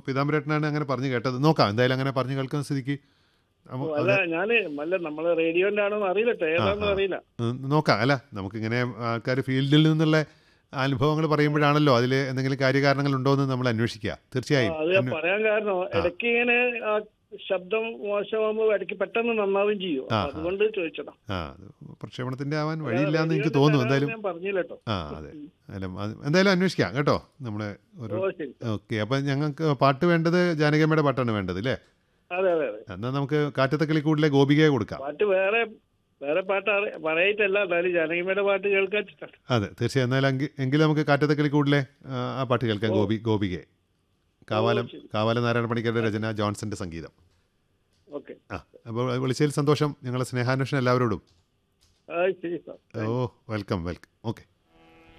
പീതാംബരേട്ടനാണ് അങ്ങനെ പറഞ്ഞു കേട്ടത് നോക്കാം എന്തായാലും അങ്ങനെ പറഞ്ഞു കേൾക്കുന്ന സ്ഥിതിക്ക് നമ്മ- അല്ല ഞാന് അല്ല നമ്മള് റേഡിയോന്റെ ആണോന്ന് അറിയില്ലട്ടോ ഏതാണെന്ന് ആ. അറിയില്ല ഉം, നോക്കാം അല്ല നമുക്കിങ്ങനെ ആൾക്കാർ ഫീൽഡിൽ നിന്നുള്ള അനുഭവങ്ങൾ പറയുമ്പോഴാണല്ലോ അതിൽ എന്തെങ്കിലും കാര്യകാരണങ്ങൾ ഉണ്ടോ എന്ന് നമ്മൾ അന്വേഷിക്കുക തീർച്ചയായും ആ, അത് ഞാൻ അന്വേ- പറയാൻ കാരണം ഇടയ്ക്ക് ഇങ്ങനെ ആ ശബ്ദം മോശമാകുമ്പോൾ ഇടയ്ക്ക് പെട്ടെന്ന് നന്നാവുകയും ചെയ്യും ആ, അപ്പൊ അതുകൊണ്ട് ചോദിച്ചതാ ആ അത് പ്രക്ഷേപണത്തിന്റെ ആവാൻ വഴിയില്ല എന്ന് എനിക്ക് തോന്നുന്നു എന്തായാലും ഞാൻ പറഞ്ഞില്ല കേട്ടോ ആ അതെ അല്ല അത് എന്തായാലും അന്വേഷിക്കാം കേട്ടോ നമ്മളെ ഒരു ഓ ശരി ഓക്കെ അപ്പം ഞങ്ങൾക്ക് പാട്ട് വേണ്ടത് ജാനകിയമ്മയുടെ പാട്ടാണ് വേണ്ടത് അല്ലേ അതെ അതെ അതെ എന്നാൽ നമുക്ക് കാറ്റത്തെ കിളിക്കൂടിലെ ഗോപികയെ കൊടുക്കാം പാട്ട് വേറെ വേറെ പാട്ട് അറി- പറയിട്ടല്ല എന്നാലും ജാനകിമ്മയുടെ പാട്ട് കേൾക്കാൻ ഇഷ്ടം അതെ തീർച്ചയായും എന്നാലും എങ്കിൽ എങ്കിൽ നമുക്ക് കാറ്റത്തെ കിളിക്കൂടിലെ ആ, ആ പാട്ട് കേൾക്കാം ഗോപി ഗോപികയെ കാവാലം ശരി. കാവാലം നാരായണ പണിക്കരുടെ രചന ജോൺസന്റെ സംഗീതം ഓക്കെ ആ അപ്പോൾ വിളിച്ചതിൽ സന്തോഷം ഞങ്ങളെ സ്നേഹാന്വേഷണം എല്ലാവരോടും ആ ശരി സാർ ഓ വെൽക്കം വെൽക്കം ഓക്കെ